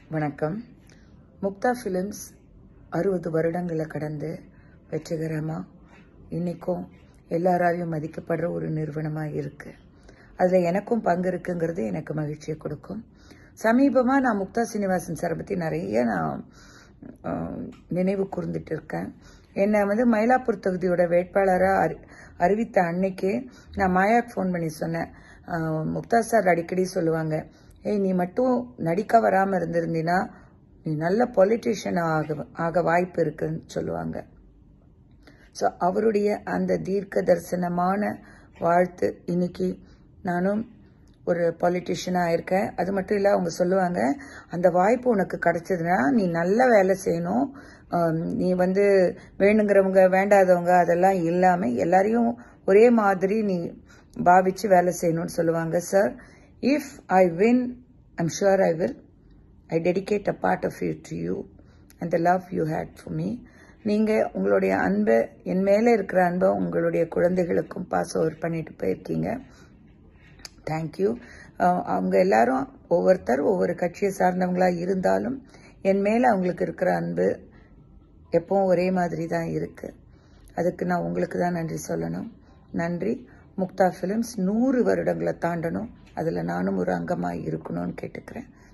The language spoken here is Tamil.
வணக்கம் முக்தா ஃபிலிம்ஸ் அறுபது வருடங்களை கடந்து வெற்றிகரமாக இன்றைக்கும் எல்லாராலையும் மதிக்கப்படுற ஒரு நிறுவனமாக இருக்குது அதில் எனக்கும் பங்கு இருக்குங்கிறது எனக்கு மகிழ்ச்சியை கொடுக்கும் சமீபமாக நான் முக்தா சீனிவாசன் சாரை பற்றி நிறைய நான் ஆஹ், நினைவு கூர்ந்துட்டு இருக்கேன் என்னை வந்து மயிலாப்பூர் தொகுதியோட வேட்பாளராக அறி அறிவித்த அன்னைக்கு நான் மாயாக்கு ஃபோன் பண்ணி சொன்னேன் ஆஹ், முக்தா சார் அடிக்கடி சொல்லுவாங்க ஏய் நீ மட்டும் நடிக்க வராமல் இருந்திருந்தீன்னா நீ நல்ல பொலிட்டீஷியன் ஆக ஆக வாய்ப்பு இருக்குன்னு சொல்லுவாங்க ஸோ அவருடைய அந்த தீர்க்க தரிசனமான வாழ்த்து இன்னைக்கு நானும் ஒரு பொலிட்டிஷியனாக இருக்கேன் அது மட்டும் இல்லை அவங்க சொல்லுவாங்க அந்த வாய்ப்பு உனக்கு கிடைச்சதுன்னா நீ நல்ல வேலை செய்யணும் ஆம், நீ வந்து வேணுங்கிறவங்க வேண்டாதவங்க அதெல்லாம் இல்லாமல் எல்லாரையும் ஒரே மாதிரி நீ பாவிச்சு வேலை செய்யணும்னு சொல்லுவாங்க sir if I win I'm sure I will I dedicate a part of you to you and the love you hate for me நீங்கள் உங்களுடைய அன்பை என் மேலே இருக்கிற அன்பை உங்களுடைய குழந்தைகளுக்கும் பாஸ் ஓவர் பண்ணிட்டு போயிருக்கீங்க தேங்க்யூ அவங்க எல்லாரும் ஒவ்வொருத்தர் ஒவ்வொரு கட்சியை சார்ந்தவங்களா இருந்தாலும் என் மேலே அவங்களுக்கு இருக்கிற அன்பு எப்பவும் ஒரே மாதிரி தான் இருக்கு அதுக்கு நான் உங்களுக்கு தான் நன்றி சொல்லணும் நன்றி முக்தா ஃபிலிம்ஸ் நூறு வருடங்களை தாண்டணும் அதில் நானும் ஒரு அங்கமாக இருக்கணும்னு கேட்டுக்கிறேன்